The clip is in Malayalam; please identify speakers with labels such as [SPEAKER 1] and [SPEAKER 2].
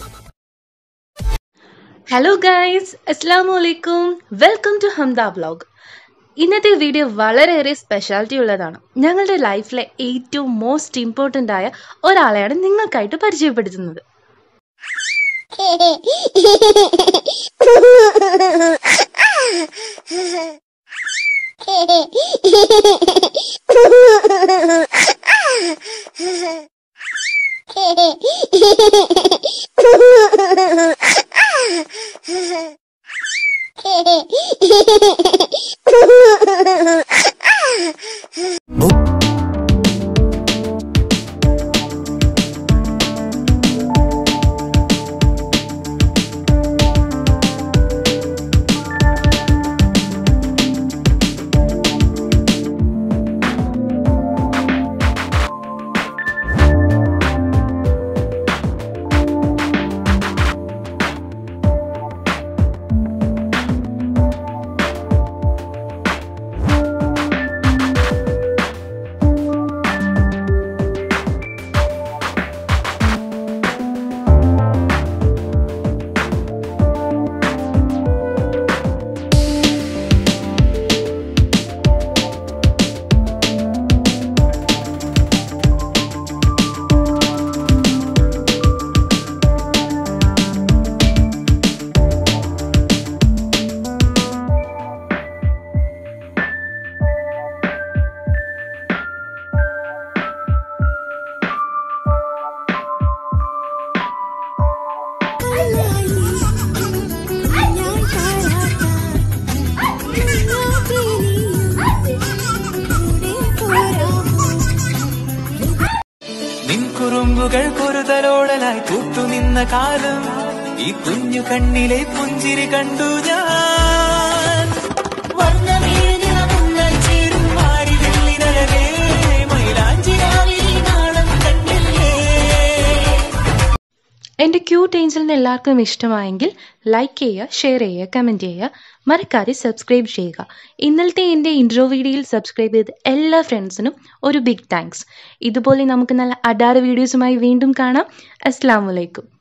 [SPEAKER 1] ഹലോ ഗൈസ് അസ്സാം വലൈക്കും വെൽക്കം ടു ഹംദ വ്ലോഗ് ഇന്നത്തെ വീഡിയോ വളരെയേറെ സ്പെഷ്യാലിറ്റി ഉള്ളതാണ് ഞങ്ങളുടെ ലൈഫിലെ ഏറ്റവും മോസ്റ്റ് ഇമ്പോർട്ടൻ്റ് ആയ ഒരാളെയാണ് നിങ്ങൾക്കായിട്ട് പരിചയപ്പെടുത്തുന്നത്
[SPEAKER 2] നിൻ കുറുമ്പുകൾ കുറുതലോടലായി കൂട്ടുനിന്ന കാലം ഈ കുഞ്ഞു കണ്ണിലെ പുഞ്ചിരി കണ്ടു ഞാൻ വർണ്ണമേനിറമുള്ള ചേരും മാറി വെള്ളിനഴകേ മൈലാഞ്ചിരാവിൽ നാളം കണ്ടില്ലേ
[SPEAKER 1] എൻ്റെ ക്യൂട്ട് ഏഞ്ചലിന് എല്ലാവർക്കും ഇഷ്ടമായെങ്കിൽ ലൈക്ക് ചെയ്യുക ഷെയർ ചെയ്യുക കമൻറ്റ് ചെയ്യുക മറക്കാതെ സബ്സ്ക്രൈബ് ചെയ്യുക ഇന്നലത്തെ എൻ്റെ ഇൻട്രോ വീഡിയോയിൽ സബ്സ്ക്രൈബ് ചെയ്ത എല്ലാ ഫ്രണ്ട്സിനും ഒരു ബിഗ് താങ്ക്സ് ഇതുപോലെ നമുക്ക് നല്ല അഡാറ് വീഡിയോസുമായി വീണ്ടും കാണാം അസ്സാം വലൈക്കും